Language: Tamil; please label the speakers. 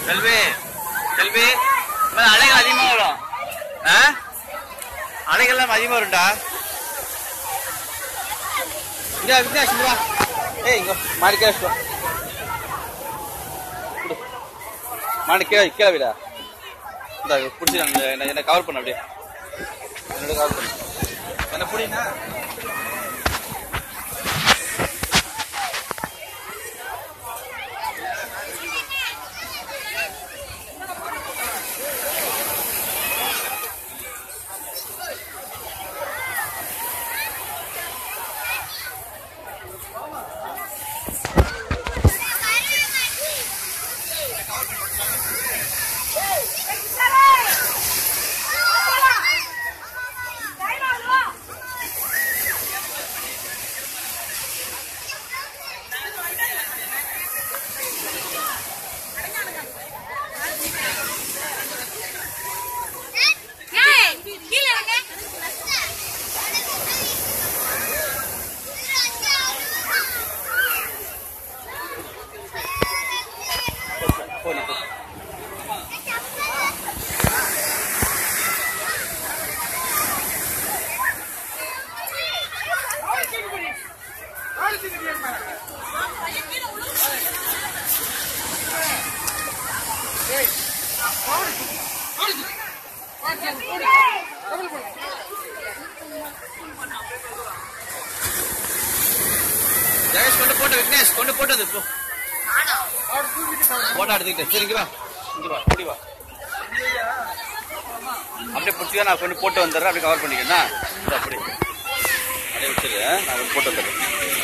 Speaker 1: செல்வி செல்வி மேல அலைகள் அதிகமா வரும் ஆ அலைகள்லாம் அதிகமா வரும்டா இங்க விக்னேஷ் இங்க வா ஏய் இங்க மாடி கேஷ் வா குடு. மாடி கீழே கீழே விடா இந்த பிடிச்சி என்ன என்ன கவர் பண்ண அப்படியே என்னோட கவர் பண்ணு என்ன புரியுனா போனி போ ஜெகேஷ் கொண்டு போட்டு விக்னேஷ் கொண்டு போட்டது போ போட்டோ எடுத்துக்கிட்டேன் சரி இங்க வா இங்க வா இப்படி வா அப்படியே பிடிச்சிக்கா நான் கொண்டு போட்டு வந்துடுறேன் அப்படியே கவர் பண்ணிக்கிறேன் இந்த அப்படி அப்படியே வச்சிரு நான் போட்டு வந்துடுறேன்